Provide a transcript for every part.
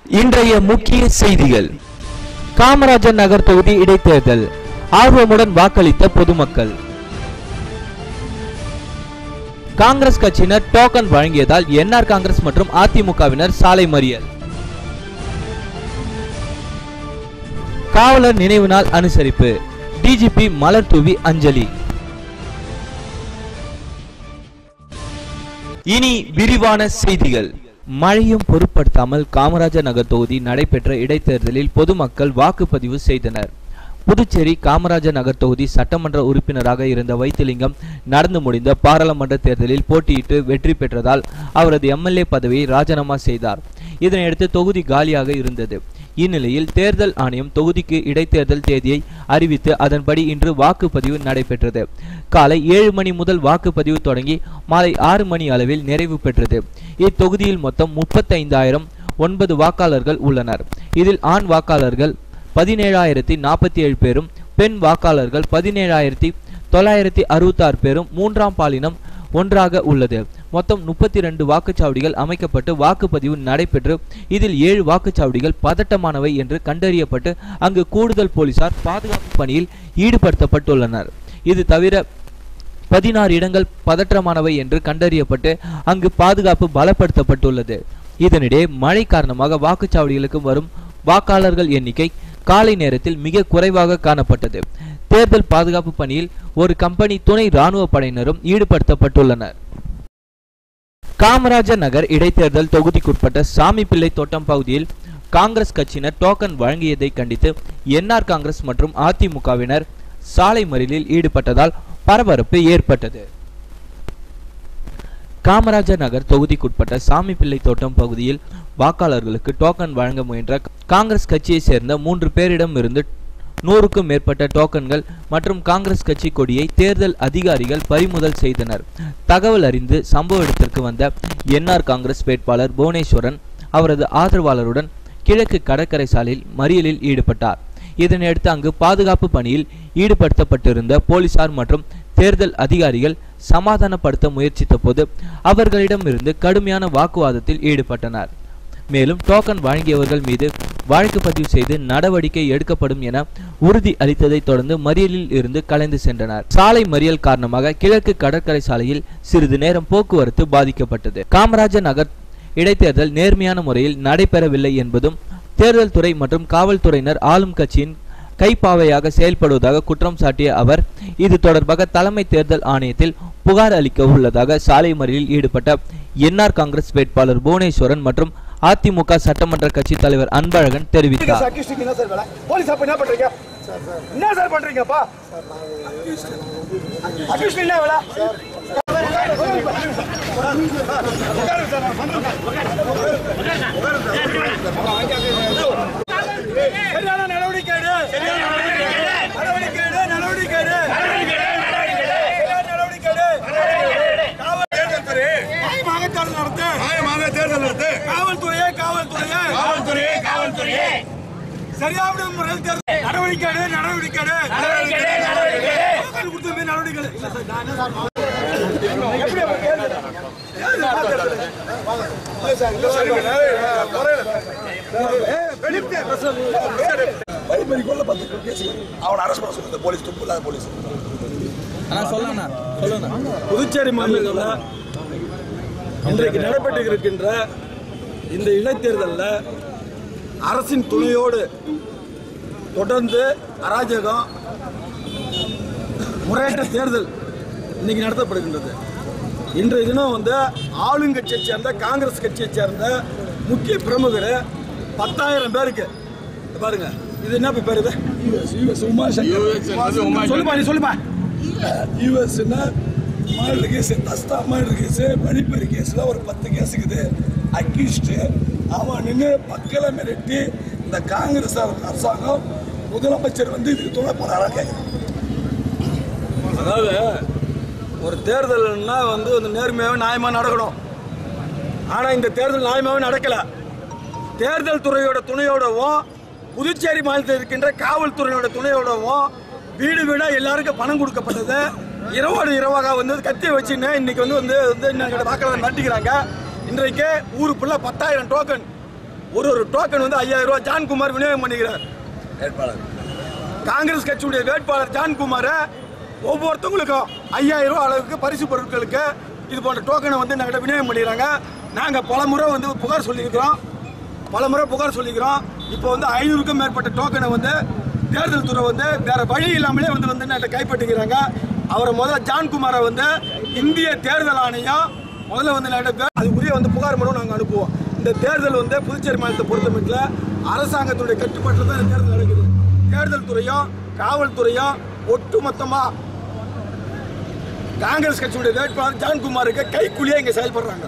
இன்றைய முக்கிய செய்திகள் காமராஜர் நகர் தொகுதி இடைத்தேர்தல் ஆர்வமுடன் வாக்களித்த பொதுமக்கள் காங்கிரஸ் கட்சியினர் டோக்கன் வழங்கியதால் என்ஆர் காங்கிரஸ் மற்றும் அதிமுகவினர் சாலை மறியல் காவலர் நினைவு நாள் அனுசரிப்பு டிஜிபி மலர் தூவி அஞ்சலி இனி விரிவான செய்திகள் மழையும் பொருட்படுத்தாமல் காமராஜர் நகர் தொகுதி நடைபெற்ற இடைத்தேர்தலில் பொதுமக்கள் வாக்குப்பதிவு செய்தனர் புதுச்சேரி காமராஜர் நகர் தொகுதி சட்டமன்ற உறுப்பினராக இருந்த வைத்திலிங்கம் நடந்து முடிந்த பாராளுமன்ற தேர்தலில் போட்டியிட்டு வெற்றி பெற்றதால் அவரது எம்எல்ஏ பதவியை ராஜினாமா செய்தார் இதனையடுத்து தொகுதி காலியாக இருந்தது இந்நிலையில் தேர்தல் ஆணையம் தொகுதிக்கு இடைத்தேர்தல் தேதியை அறிவித்து அதன்படி இன்று வாக்குப்பதிவு நடைபெற்றது காலை ஏழு மணி முதல் வாக்குப்பதிவு தொடங்கி மாலை ஆறு மணி அளவில் நிறைவு பெற்றது இத்தொகுதியில் மொத்தம் முப்பத்தைந்தாயிரம் ஒன்பது வாக்காளர்கள் உள்ளனர் இதில் ஆண் வாக்காளர்கள் பதினேழாயிரத்தி நாற்பத்தி ஏழு பேரும் பெண் வாக்காளர்கள் பதினேழாயிரத்தி தொள்ளாயிரத்தி அறுபத்தாறு பேரும் மூன்றாம் பாலினம் ஒன்றாக உள்ளது மொத்தம் முப்பத்தி ரெண்டு வாக்குச்சாவடிகள் அமைக்கப்பட்டு வாக்குப்பதிவு நடைபெற்று இதில் ஏழு வாக்குச்சாவடிகள் பதட்டமானவை என்று கண்டறியப்பட்டு அங்கு கூடுதல் போலீசார் பாதுகாப்பு பணியில் ஈடுபடுத்தப்பட்டுள்ளனர் இது தவிர பதினாறு இடங்கள் பதற்றமானவை என்று கண்டறியப்பட்டு அங்கு பாதுகாப்பு பலப்படுத்தப்பட்டுள்ளது இதனிடையே மழை காரணமாக வாக்குச்சாவடிகளுக்கு வரும் வாக்காளர்கள் எண்ணிக்கை காலை நேரத்தில் மிக குறைவாக காணப்பட்டது தேர்தல் பாதுகாப்பு பணியில் ஒரு கம்பெனி துணை ராணுவ படையினரும் ஈடுபடுத்தப்பட்டுள்ளனர் காமராஜர் நகர் இடைத்தேர்தல் தொகுதிக்குட்பட்ட சாமிப்பிள்ளை தோட்டம் பகுதியில் காங்கிரஸ் கட்சியினர் டோக்கன் வழங்கியதை கண்டித்து என்ஆர் காங்கிரஸ் மற்றும் அதிமுகவினர் சாலை மறியலில் ஈடுபட்டதால் பரபரப்பு ஏற்பட்டது காமராஜர் நகர் தொகுதிக்குட்பட்ட சாமிப்பிள்ளை தோட்டம் பகுதியில் வாக்காளர்களுக்கு டோக்கன் வழங்க முயன்ற காங்கிரஸ் கட்சியை சேர்ந்த மூன்று பேரிடம் இருந்து நூறுக்கும் மேற்பட்ட டோக்கன்கள் மற்றும் காங்கிரஸ் கட்சி கொடியை தேர்தல் அதிகாரிகள் பறிமுதல் செய்தனர் தகவல் அறிந்து சம்பவ இடத்திற்கு வந்த என்ஆர் காங்கிரஸ் வேட்பாளர் புவனேஸ்வரன் அவரது ஆதரவாளருடன் கிழக்கு கடற்கரை சாலையில் மறியலில் ஈடுபட்டார் இதனையடுத்து அங்கு பாதுகாப்பு பணியில் ஈடுபடுத்தப்பட்டிருந்த போலீசார் மற்றும் தேர்தல் அதிகாரிகள் சமாதானப்படுத்த முயற்சித்த போது அவர்களிடமிருந்து கடுமையான வாக்குவாதத்தில் ஈடுபட்டனர் மேலும் டோக்கன் வழங்கியவர்கள் மீது வழக்கு பதிவு செய்து நடவடிக்கை எடுக்கப்படும் என உறுதி அளித்ததை தொடர்ந்து மறியலில் இருந்து கலைந்து சென்றனர் சாலை மறியல் காரணமாக கிழக்கு கடற்கரை சாலையில் சிறிது நேரம் போக்குவரத்து பாதிக்கப்பட்டது காமராஜர் நகர் இடைத்தேர்தல் நேர்மையான முறையில் நடைபெறவில்லை என்பதும் தேர்தல் துறை மற்றும் காவல்துறையினர் ஆளும் கட்சியின் கைப்பாவையாக செயல்படுவதாக குற்றம் சாட்டிய அவர் இது தொடர்பாக தலைமை தேர்தல் ஆணையத்தில் புகார் அளிக்க உள்ளதாக சாலை மறியலில் ஈடுபட்ட என்ஆர் காங்கிரஸ் வேட்பாளர் புவனேஸ்வரன் மற்றும் அதிமுக சட்டமன்ற கட்சி தலைவர் அன்பழகன் தெரிவித்தார் அக்யூஸ்டுக்கு என்ன சார் வேலை போலீஸ் அப்ப என்ன பண்றீங்க என்ன சார் பண்றீங்கப்பா அக்யூஸ்ட் என்ன வேலை சரியான நடவடிக்கை எடு. நடவடிக்கை எடு, நடவடிக்கை எடு. சரியான நடவடிக்கை எடு. காவல் தேர்தல் நியாயமாக தேர்தல் நடத்து. காவல்துறையே காவல்துறையே காவல்துறையே காவல்துறையே சரியான முறையில் தேர்தல் நடவடிக்கை எடு, நடவடிக்கை எடு. மக்கள் கொடுத்த மாதிரி நடவடிக்கை எடு. இல்ல சார், நான் என்ன சார் எப்படி அப்ப தேர்தல்? தேர்தல் பார்க்கறது. இல்ல சார், இல்ல சார், ஏய், வெளியே வழிமறி கொள்ள பத்து கேஸ் அவனை அரெஸ்ட் பண்ண சொல்லுங்க போலீஸ் துப்பு இல்லாத போலீஸ் புதுச்சேரி மாநிலத்தில் இன்றைக்கு நடைபெற்று இருக்கின்ற இந்த இடைத்தேர்தலில் அரசின் துணையோடு தொடர்ந்து அராஜகம் முறையற்ற தேர்தல் இன்னைக்கு நடத்தப்படுகின்றது இன்றைய தினம் வந்து ஆளுங்கட்சியை சேர்ந்த காங்கிரஸ் கட்சியை சேர்ந்த முக்கிய பிரமுகர் பத்தாயிரம் பேருக்கு இங்க பாருங்க இது என்ன பேர் இது சொல்லுப்பா நீ சொல்லுப்பா யூஎஸ்னா மாடல் கேஸ் தஸ்தா மாடல் கேஸ் வழிப்பறி கேஸில் ஒரு பத்து கேஸ் இருக்குது அக்யூஸ்டு அவன் நின்று மக்களை மிரட்டி இந்த காங்கிரஸ் அரசாங்கம் முதலமைச்சர் வந்து இதுக்கு துணை போறாரா கேட்குறேன் அதாவது ஒரு தேர்தல்னா வந்து ஒரு நேர்மையாகவே நியாயமாக நடக்கணும் ஆனால் இந்த தேர்தல் நியாயமாகவே நடக்கல தேர்தல் துறையோட துணையோடவும் புதுச்சேரி மாநிலத்தில் இருக்கின்ற காவல்துறையோட துணையோடவும் வீடு வீடா எல்லாருக்கும் பணம் கொடுக்கப்பட்டது இரவோடு இரவாக வந்து கத்தியை வச்சுன்னு இன்னைக்கு வந்து வந்து வந்து வாக்காளர் நட்டிக்கிறாங்க இன்றைக்கு ஊருக்குள்ள பத்தாயிரம் டோக்கன் ஒரு ஒரு டோக்கன் வந்து ஐயாயிரம் ரூபாய் ஜான்குமார் விநியோகம் பண்ணிக்கிறார் வேட்பாளர் காங்கிரஸ் கட்சியுடைய வேட்பாளர் ஜான்குமார் ஒவ்வொருத்தவங்களுக்கும் ஐயாயிரம் ரூபாய் அளவுக்கு பரிசு பொருட்களுக்கு இது போன்ற டோக்கனை வந்து நாங்கள் விநியோகம் பண்ணிடுறாங்க நாங்கள் பல முறை வந்து புகார் சொல்லியிருக்கிறோம் பல முறை புகார் சொல்லிக்கிறோம் இப்போ வந்து ஐநூறுக்கும் மேற்பட்ட டோக்கனை வந்து தேர்தல் துறை வந்து வேற வழி இல்லாமலே வந்து வந்து என்கிட்ட கைப்பற்றிக்கிறாங்க அவரை முதல்ல ஜான்குமாரை வந்து இந்திய தேர்தல் ஆணையம் முதல்ல வந்து என்கிட்ட பே- அதுக்குரிய வந்து புகார் மனு நாங்கள் அனுப்புவோம் இந்த தேர்தல் வந்து புதுச்சேரி மாநிலத்தை பொறுத்தமட்டில் அரசாங்கத்துடைய கட்டுப்பாட்டில் தான் இந்த தேர்தல் நடக்குது தேர்தல் துறையும் காவல்துறையும் ஒட்டுமொத்தமாக காங்கிரஸ் கட்சியுடைய வேட்பாளர் ஜான்குமாருக்கு கைக்குலியே இங்கே செயல்படுறாங்க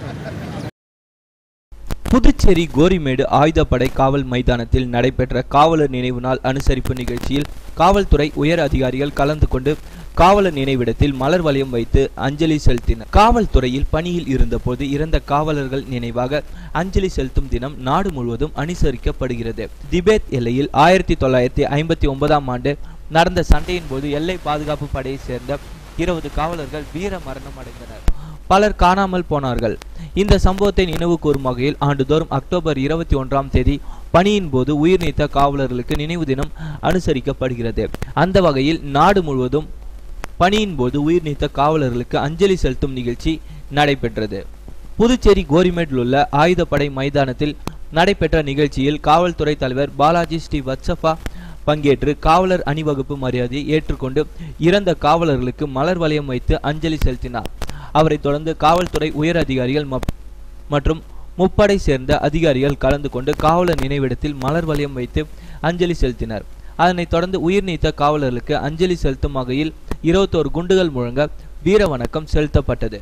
புதுச்சேரி கோரிமேடு ஆயுதப்படை காவல் மைதானத்தில் நடைபெற்ற காவலர் நினைவு நாள் அனுசரிப்பு நிகழ்ச்சியில் காவல்துறை உயர் அதிகாரிகள் கலந்து கொண்டு காவலர் நினைவிடத்தில் மலர் வளையம் வைத்து அஞ்சலி செலுத்தினர் காவல்துறையில் பணியில் இருந்தபோது இறந்த காவலர்கள் நினைவாக அஞ்சலி செலுத்தும் தினம் நாடு முழுவதும் அனுசரிக்கப்படுகிறது திபேத் எல்லையில் ஆயிரத்தி தொள்ளாயிரத்தி ஐம்பத்தி ஒன்பதாம் ஆண்டு நடந்த சண்டையின் போது எல்லை பாதுகாப்பு படையைச் சேர்ந்த இருபது காவலர்கள் வீர மரணம் அடைந்தனர் பலர் காணாமல் போனார்கள் இந்த சம்பவத்தை நினைவு கூறும் வகையில் ஆண்டுதோறும் அக்டோபர் இருபத்தி ஒன்றாம் தேதி பணியின் போது உயிர் நீத்த காவலர்களுக்கு நினைவு தினம் அனுசரிக்கப்படுகிறது அந்த வகையில் நாடு முழுவதும் பணியின் போது உயிர் நீத்த காவலர்களுக்கு அஞ்சலி செலுத்தும் நிகழ்ச்சி நடைபெற்றது புதுச்சேரி கோரிமேட்டில் உள்ள ஆயுதப்படை மைதானத்தில் நடைபெற்ற நிகழ்ச்சியில் காவல்துறை தலைவர் பாலாஜி ஸ்ரீ வத்சபா பங்கேற்று காவலர் அணிவகுப்பு மரியாதையை ஏற்றுக்கொண்டு இறந்த காவலர்களுக்கு மலர் வளையம் வைத்து அஞ்சலி செலுத்தினார் அவரைத் தொடர்ந்து காவல்துறை உயர் அதிகாரிகள் மப்- மற்றும் முப்படை சேர்ந்த அதிகாரிகள் கலந்து கொண்டு காவலர் நினைவிடத்தில் மலர் வளையம் வைத்து அஞ்சலி செலுத்தினர் அதனைத் தொடர்ந்து உயிர் நீத்த காவலர்களுக்கு அஞ்சலி செலுத்தும் வகையில் இருபத்தோரு குண்டுகள் முழங்க வீர வணக்கம் செலுத்தப்பட்டது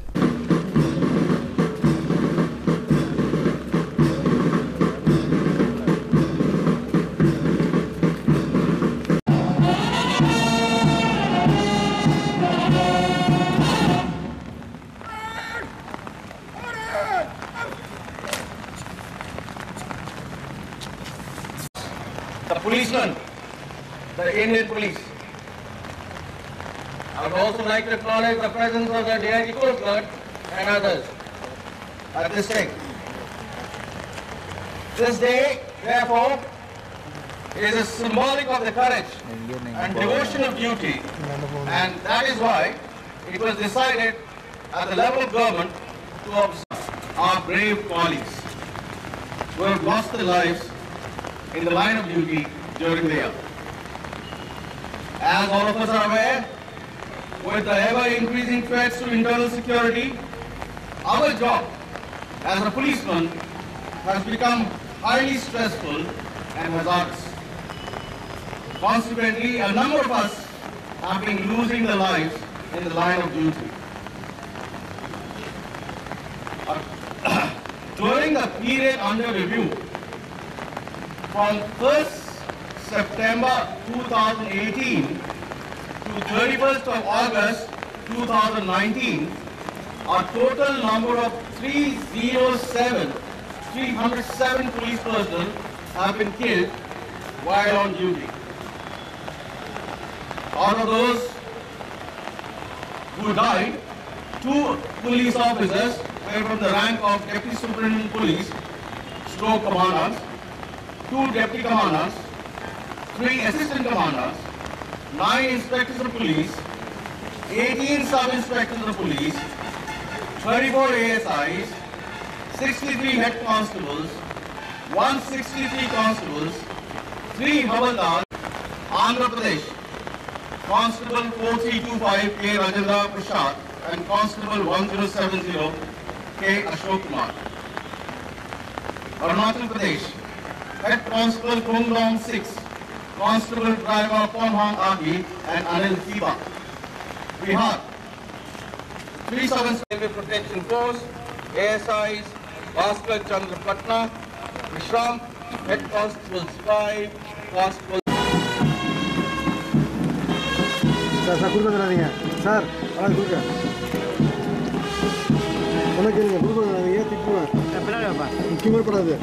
the policemen, the Indian police. I would also like to acknowledge the presence of the DIG Coast Guard and others at this day. This day, therefore, is a symbolic of the courage and devotion of duty, and that is why it was decided at the level of government to observe our brave colleagues who have lost their lives in the line of duty during the year. As all of us are aware, with the ever increasing threats to internal security, our job as a policeman has become highly stressful and hazardous. Consequently, a number of us have been losing their lives in the line of duty. Uh, During the period under review, from 1st September 2018 to 31st of August 2019, a total number of 307, 307 police personnel have been killed while on duty. Out of those who died, two police officers were from the rank of Deputy Superintendent Police, stroke commanders, two deputy commanders, three assistant commanders, nine inspectors of police, 18 sub-inspectors of police, 34 ASIs, 63 head constables, 163 constables, 3 havaldars, Andhra Pradesh, Constable 4325 K. Rajendra Prasad and Constable 1070 K. Ashok Kumar. Arunachal Pradesh, Head Constable Kongdong 6, Constable Driver Ponhang Agi and Anil Kiba. Bihar, Three Southern Railway Protection Force, ASIs, Bhaskar Chandra Patna, Vishram, Head Constables 5, Constable sir sir கொடுக்க தராதீங்க sir அதான் கொடுக்க என்ன கேளுங்க கொடுக்க தராதீங்க திட்டுவேன் முக்கியமாக படாது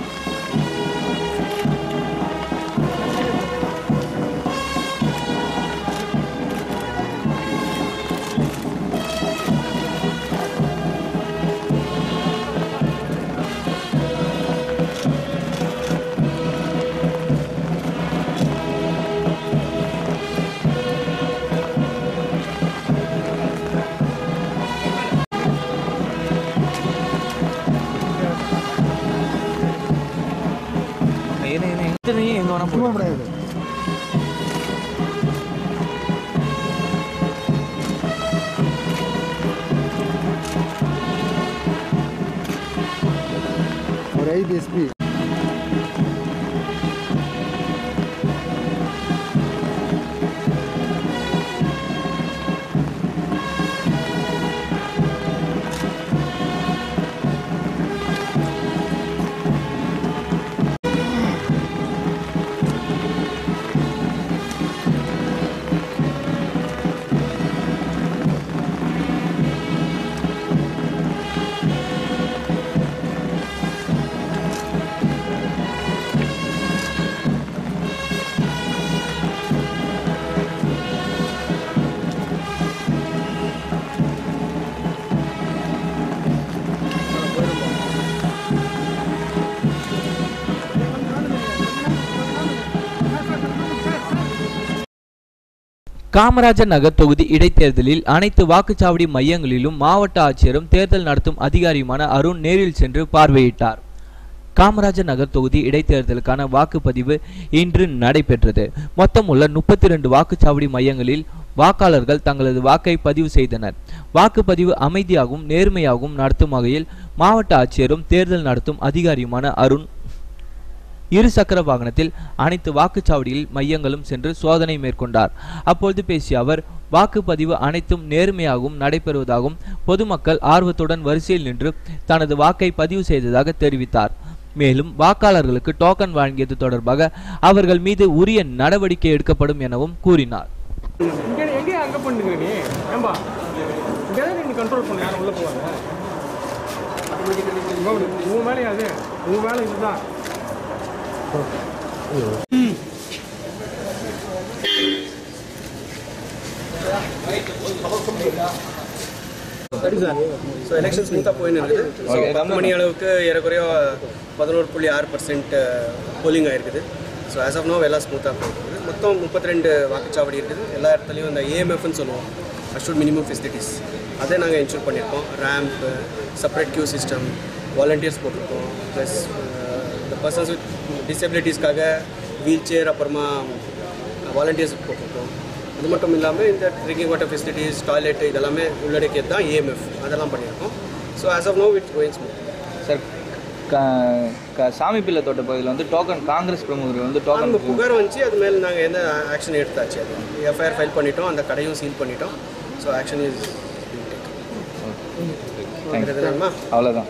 என்ன என்ன எங்க எங்க வேணா சும்மா போடு. கிடையாது ஒரு ஐந்து எஸ்பி காமராஜர் நகர் தொகுதி இடைத்தேர்தலில் அனைத்து வாக்குச்சாவடி மையங்களிலும் மாவட்ட ஆட்சியரும் தேர்தல் நடத்தும் அதிகாரியுமான அருண் நேரில் சென்று பார்வையிட்டார் காமராஜர் நகர் தொகுதி இடைத்தேர்தலுக்கான வாக்குப்பதிவு இன்று நடைபெற்றது மொத்தம் உள்ள முப்பத்தி ரெண்டு வாக்குச்சாவடி மையங்களில் வாக்காளர்கள் தங்களது வாக்கை பதிவு செய்தனர் வாக்குப்பதிவு அமைதியாகவும் நேர்மையாகவும் நடத்தும் வகையில் மாவட்ட ஆட்சியரும் தேர்தல் நடத்தும் அதிகாரியுமான அருண் இருசக்கர வாகனத்தில் அனைத்து வாக்குச்சாவடியில் மையங்களும் சென்று சோதனை மேற்கொண்டார் அப்பொழுது பேசிய அவர் வாக்குப்பதிவு அனைத்தும் நேர்மையாகவும் நடைபெறுவதாகவும் பொதுமக்கள் ஆர்வத்துடன் வரிசையில் நின்று தனது வாக்கை பதிவு செய்ததாக தெரிவித்தார் மேலும் வாக்காளர்களுக்கு டோக்கன் வழங்கியது தொடர்பாக அவர்கள் மீது உரிய நடவடிக்கை எடுக்கப்படும் எனவும் கூறினார் இங்கே எங்கே அங்கே பண்ணுங்க நீ ஏம்பா இங்கே தான் நீ கண்ட்ரோல் பண்ண யாரும் உள்ளே போவாங்க உன் வேலையா அது உன் வேலை இதுதான் சரி சார் ஸோ எலெக்ஷன் ஸ்மூத்தாக போயின்னு இருக்குது ஸோ பத்து மணி அளவுக்கு ஏறக்குறைய பதினோரு புள்ளி ஆறு பர்சன்ட் போலிங் ஆயிருக்குது ஸோ ஆஸ் ஆஃப் நோ எல்லாம் ஸ்மூத்தாக போயிருக்குது மொத்தம் முப்பத்தி ரெண்டு வாக்குச்சாவடி இருக்குது எல்லா இடத்துலையும் இந்த ஏஎம்எஃப்னு சொல்லுவோம் அஷ்யூட் மினிமம் ஃபெசிலிட்டிஸ் அதை நாங்கள் இன்ஷூர் பண்ணியிருக்கோம் ramp separate queue system volunteers போட்டிருக்கோம் ப்ளஸ் இந்த பர்சன்ஸ் வித் டிசபிலிட்டிஸ்க்காக வீல் சேர் அப்புறமா வாலண்டியர்ஸ் போட்டிருக்கோம் அது மட்டும் இல்லாமல் இந்த ட்ரிங்கிங் வாட்டர் ஃபெசிலிட்டிஸ் டாய்லெட் இதெல்லாமே உள்ளடக்கியது தான் ஏஎம்எஃப் அதெல்லாம் பண்ணியிருக்கோம் so as of now it's going smooth sir க- க- சாமி பிள்ளை தோட்ட பகுதியில் வந்து டோக்கன் காங்கிரஸ் பிரமுகர்கள் வந்து டோக்கன் அந்த புகார் வந்துச்சு அது மேலே நாங்கள் எந்த ஆக்ஷன் எடுத்தாச்சு அது எஃப்ஐஆர் ஃபைல் பண்ணிட்டோம் அந்த கடையும் சீல் பண்ணிட்டோம் ஸோ ஆக்ஷன் இஸ் வேணுமா அவ்வளோதான்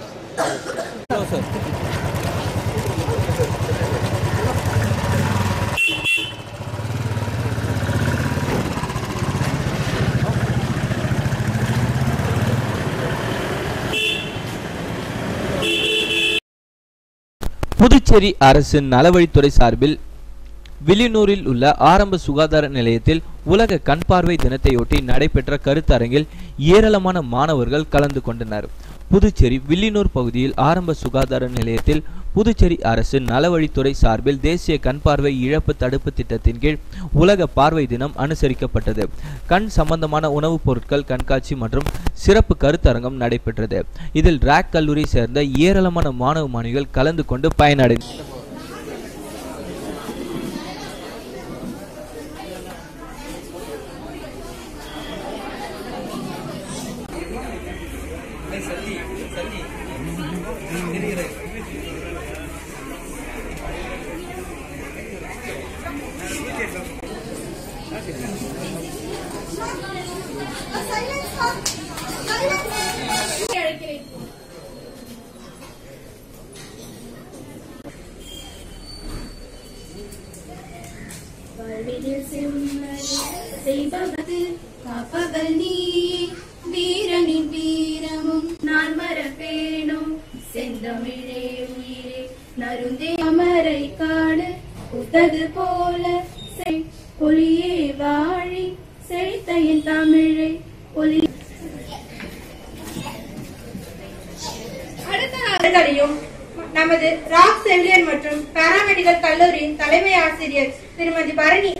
புதுச்சேரி அரசு நலவழித்துறை சார்பில் வில்லியனூரில் உள்ள ஆரம்ப சுகாதார நிலையத்தில் உலக கண் பார்வை தினத்தையொட்டி நடைபெற்ற கருத்தரங்கில் ஏராளமான மாணவர்கள் கலந்து கொண்டனர் புதுச்சேரி வில்லியனூர் பகுதியில் ஆரம்ப சுகாதார நிலையத்தில் புதுச்சேரி அரசு நலவழித்துறை சார்பில் தேசிய கண் பார்வை இழப்பு தடுப்பு திட்டத்தின் கீழ் உலக பார்வை தினம் அனுசரிக்கப்பட்டது கண் சம்பந்தமான உணவுப் பொருட்கள் கண்காட்சி மற்றும் சிறப்பு கருத்தரங்கம் நடைபெற்றது இதில் ராக் கல்லூரி சேர்ந்த ஏராளமான மாணவ மாணவிகள் கலந்து கொண்டு பயனடைந்தனர் வாழ்வினில் செம்மை செய்பவது காப்பவள் நீ வீரனின் வீரமும் நான் மறப்பேனும் செந்தமிழே உயிரே நருந்தே அமரை காண புத்தது போல செய் ஒளியே வாழி செழித்த என் தமிழை ஒளி அடுத்த நாடுகளையும் நமது ராக் செவிலியர் மற்றும் பாராமெடிக்கல் கல்லூரியின் தலைமை ஆசிரியர் திருமதி பரணி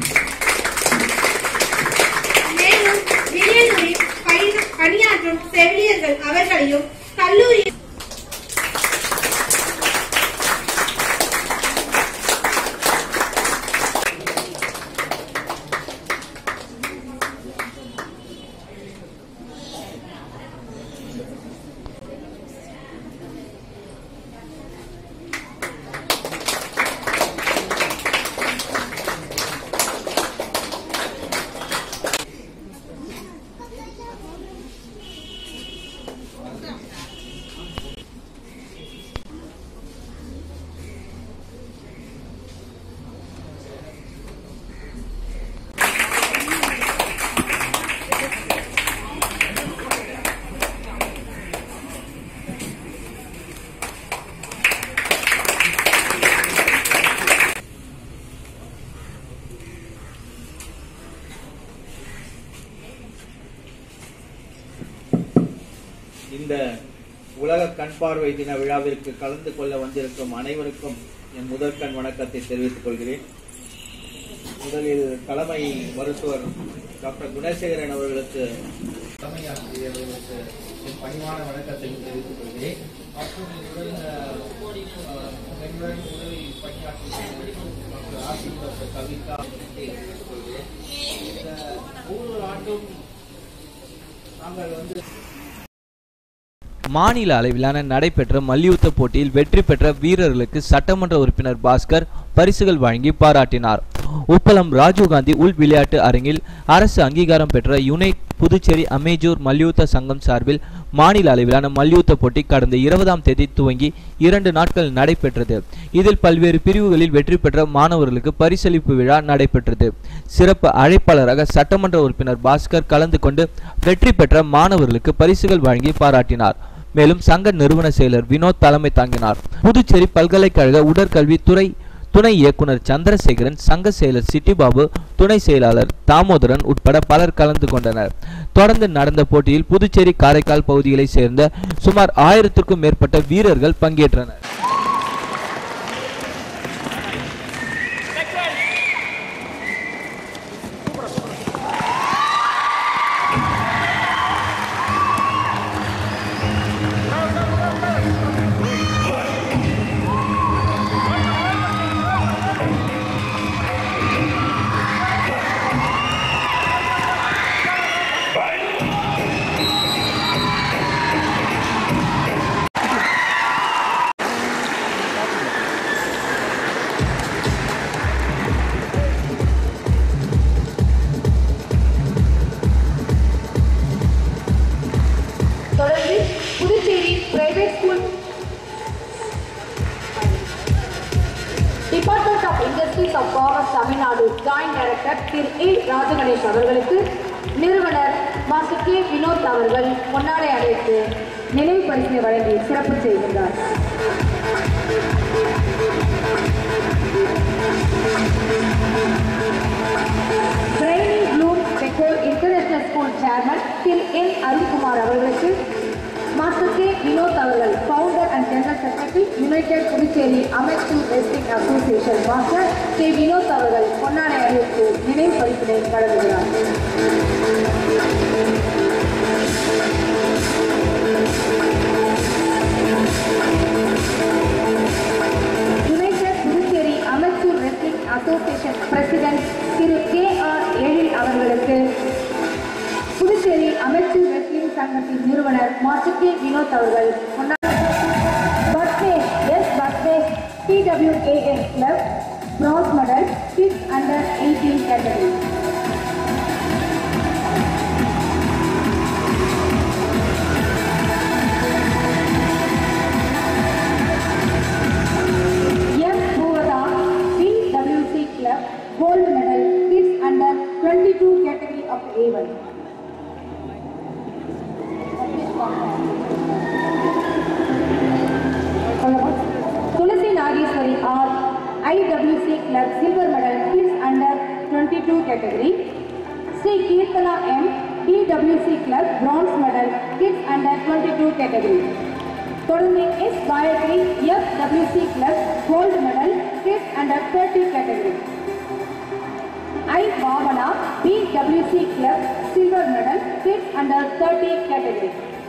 மேலும் வில்லியனூரில் பணி- பணியாற்றும் செவிலியர்கள் அவர்களையும் கல்லூரி இந்த உலக கண் பார்வை தின விழாவிற்கு கலந்து கொள்ள வந்திருக்கும் அனைவருக்கும் என் முதற்கண் வணக்கத்தை தெரிவித்துக் கொள்கிறேன் முதலில் தலைமை மருத்துவர் டாக்டர் குணசேகரன் அவர்களுக்கு தலைமை ஆசிரியர் அவர்களுக்கு என் பணிவான வணக்கத்தை தெரிவித்துக் கொள்கிறேன் மற்றும் என்னுடன் அஹ், என்னுடன் உதவி பணியாற்றிய டாக்டர் ஆசிரியர் டாக்டர் கவிதா தெரிவித்துக் கொள்கிறேன் இந்த ஒவ்வொரு ஆண்டும் நாங்கள் வந்து மாநில அளவிலான நடைபெற்ற மல்யுத்த போட்டியில் வெற்றி பெற்ற வீரர்களுக்கு சட்டமன்ற உறுப்பினர் பாஸ்கர் பரிசுகள் வழங்கி பாராட்டினார் உப்பளம் ராஜீவ்காந்தி உள் விளையாட்டு அரங்கில் அரசு அங்கீகாரம் பெற்ற யுனைட் புதுச்சேரி அமேஜூர் மல்யுத்த சங்கம் சார்பில் மாநில அளவிலான மல்யுத்த போட்டி கடந்த இருபதாம் தேதி துவங்கி இரண்டு நாட்கள் நடைபெற்றது இதில் பல்வேறு பிரிவுகளில் வெற்றி பெற்ற மாணவர்களுக்கு பரிசளிப்பு விழா நடைபெற்றது சிறப்பு அழைப்பாளராக சட்டமன்ற உறுப்பினர் பாஸ்கர் கலந்து கொண்டு வெற்றி பெற்ற மாணவர்களுக்கு பரிசுகள் வழங்கி பாராட்டினார் மேலும் சங்க நிறுவன செயலர் வினோத் தலைமை தாங்கினார் புதுச்சேரி பல்கலைக்கழக உடற்கல்வி துறை துணை இயக்குனர் சந்திரசேகரன் சங்க செயலர் சிட்டிபாபு துணை செயலாளர் தாமோதரன் உட்பட பலர் கலந்து கொண்டனர் தொடர்ந்து நடந்த போட்டியில் புதுச்சேரி காரைக்கால் பகுதிகளைச் சேர்ந்த சுமார் ஆயிரத்திற்கும் மேற்பட்ட வீரர்கள் பங்கேற்றனர் தொடர்ந்து Puducherry private school department of industries of commerce Tamil Nadu joint director திரு ஏ ராஜகணேஷ் அவர்களுக்கு நிறுவனர் மாஸ்டர் கே வினோத் அவர்கள் பொன்னாடை அழைத்து நினைவு பரிசினை வழங்கி சிறப்பு செய்கின்றார் பிரைனி ப்ளூம் பெக்கோல் இன்டர்நேஷனல் ஸ்கூல் சேர்மன் திரு என் அருண்குமார் அவர்களுக்கு மாஸ்டர் கே வினோத் அவர்கள் founder and general secretary united Puducherry amateur wrestling association master K Vinod அவர்கள் பொன்னாடை அணிவித்து நினைவு பரிசினை வழங்குகிறார் united Puducherry amateur wrestling association president திரு கே ஆர் எழில் அவர்களுக்கு புதுச்சேரி அமைச்சர் ரெஸ்லிங் சங்கத்தின் நிறுவனர் மாஸ்டர் கே வினோத் அவர்கள் birthday S birthday TWAS club bronze medal kids under eighteen category M Poovatha TWC club gold medal kids under 22 category of A1 Thulasi Nageswari R IWC club silver medal kids under 22 category Sri Keerthana M TWC club bronze medal kids under 22 category தொடர்ந்து S Gayathri F WC club gold medal kids under 30 category I Bhavana PWC club silver medal kids under 30 category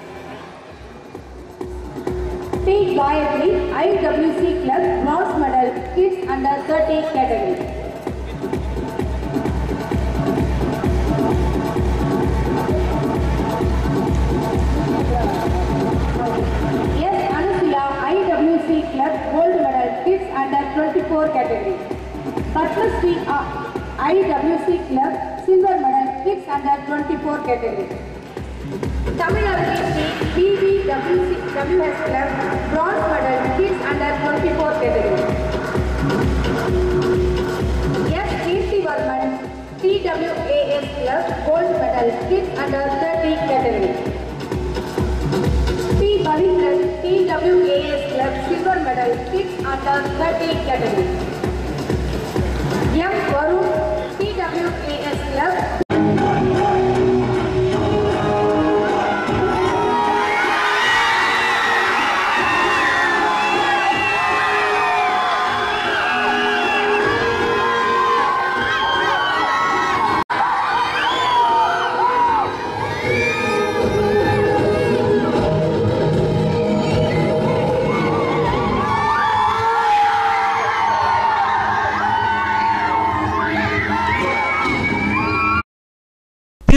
P. Gayatri, IWC Club, bronze medal, kids under 30 category. S. Anusuya, IWC Club, gold medal, kids under 24 category. Padmasree, uh, IWC Club, silver medal, kids under 24 category. Tamilnadu Sri BBWS Club bronze medal kids under 24 category. F. Kirti Varman TWAS Club gold medal kids under 30 category. P. Bhavindran TWAS Club silver medal kids under 30 category. M. Varun TWAS Club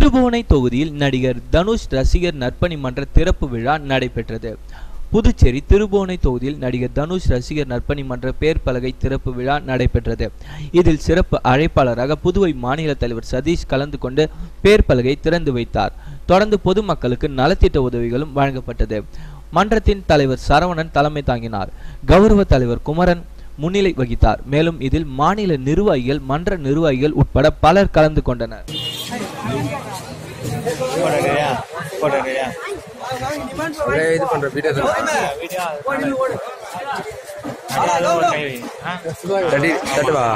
Thirubuvanai தொகுதியில் நடிகர் தனுஷ் ரசிகர் நற்பணி மன்ற திறப்பு விழா நடைபெற்றது புதுச்சேரி திருபுவனை தொகுதியில் நடிகர் தனுஷ் ரசிகர் நற்பணி மன்ற பேர் பலகை திறப்பு விழா நடைபெற்றது இதில் சிறப்பு அழைப்பாளராக புதுவை மாநில தலைவர் சதீஷ் கலந்து கொண்டு பேர் பலகை திறந்து வைத்தார் தொடர்ந்து பொதுமக்களுக்கு நலத்திட்ட உதவிகளும் வழங்கப்பட்டது மன்றத்தின் தலைவர் சரவணன் தலைமை தாங்கினார் கௌரவ தலைவர் குமரன் முன்னிலை வகித்தார் மேலும் இதில் மாநில நிர்வாகிகள் மன்ற நிர்வாகிகள் உட்பட பலர் கலந்து கொண்டனர் இது பண்ற வீடியோ தட்டி தட்டுவா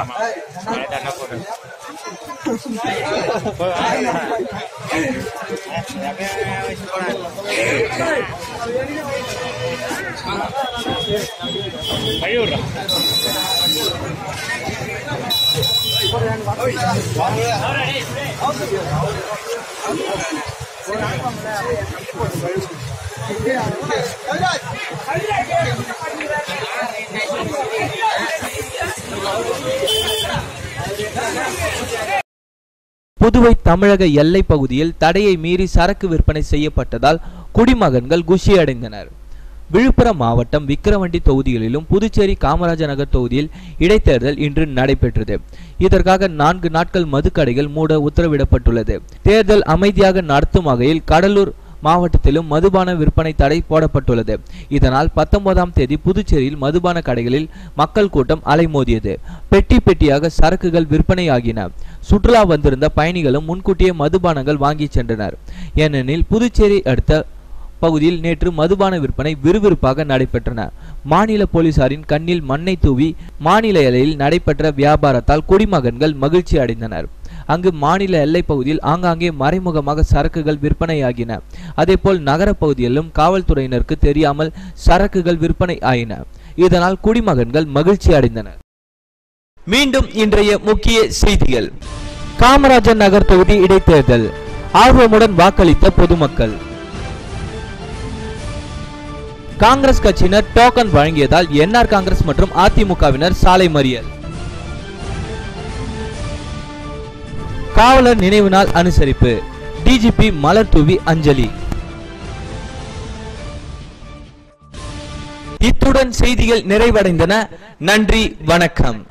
புதுவை தமிழக எல்லை பகுதியில் தடையை மீறி சரக்கு விற்பனை செய்யப்பட்டதால் குடிமகன்கள் குஷியடைந்தனர் விழுப்புரம் மாவட்டம் விக்கிரவண்டி தொகுதிகளிலும் புதுச்சேரி காமராஜர் நகர் தொகுதியில் இடைத்தேர்தல் இன்று நடைபெற்றது இதற்காக நான்கு நாட்கள் மதுக்கடைகள் மூட உத்தரவிடப்பட்டுள்ளது தேர்தல் அமைதியாக நடத்தும் வகையில் கடலூர் மாவட்டத்திலும் மதுபான விற்பனை தடை போடப்பட்டுள்ளது இதனால் பத்தொன்பதாம் தேதி புதுச்சேரியில் மதுபான கடைகளில் மக்கள் கூட்டம் அலைமோதியது பெட்டி பெட்டியாக சரக்குகள் விற்பனையாகின சுற்றுலா வந்திருந்த பயணிகளும் முன்கூட்டியே மதுபானங்கள் வாங்கி சென்றனர் ஏனெனில் புதுச்சேரி அடுத்த பகுதியில் நேற்று மதுபான விற்பனை விறுவிறுப்பாக நடைபெற்றன மாநில போலீசாரின் கண்ணில் மண்ணை தூவி மாநில எல்லையில் நடைபெற்ற வியாபாரத்தால் குடிமகன்கள் மகிழ்ச்சி அடைந்தனர் அங்கு மாநில எல்லை பகுதியில் ஆங்காங்கே மறைமுகமாக சரக்குகள் விற்பனையாகின அதேபோல் நகர பகுதியிலும் காவல்துறையினருக்கு தெரியாமல் சரக்குகள் விற்பனை ஆயின இதனால் குடிமகன்கள் மகிழ்ச்சி அடைந்தனர் மீண்டும் இன்றைய முக்கிய செய்திகள் காமராஜர் நகர் தொகுதி இடைத்தேர்தல் ஆர்வமுடன் வாக்களித்த பொதுமக்கள் காங்கிரஸ் கட்சியினர் டோக்கன் வழங்கியதால் என்ஆர் காங்கிரஸ் மற்றும் அதிமுகவினர் சாலை மறியல் காவலர் நினைவு நாள் அனுசரிப்பு டிஜிபி மலர் தூவி அஞ்சலி இத்துடன் செய்திகள் நிறைவடைந்தன நன்றி வணக்கம்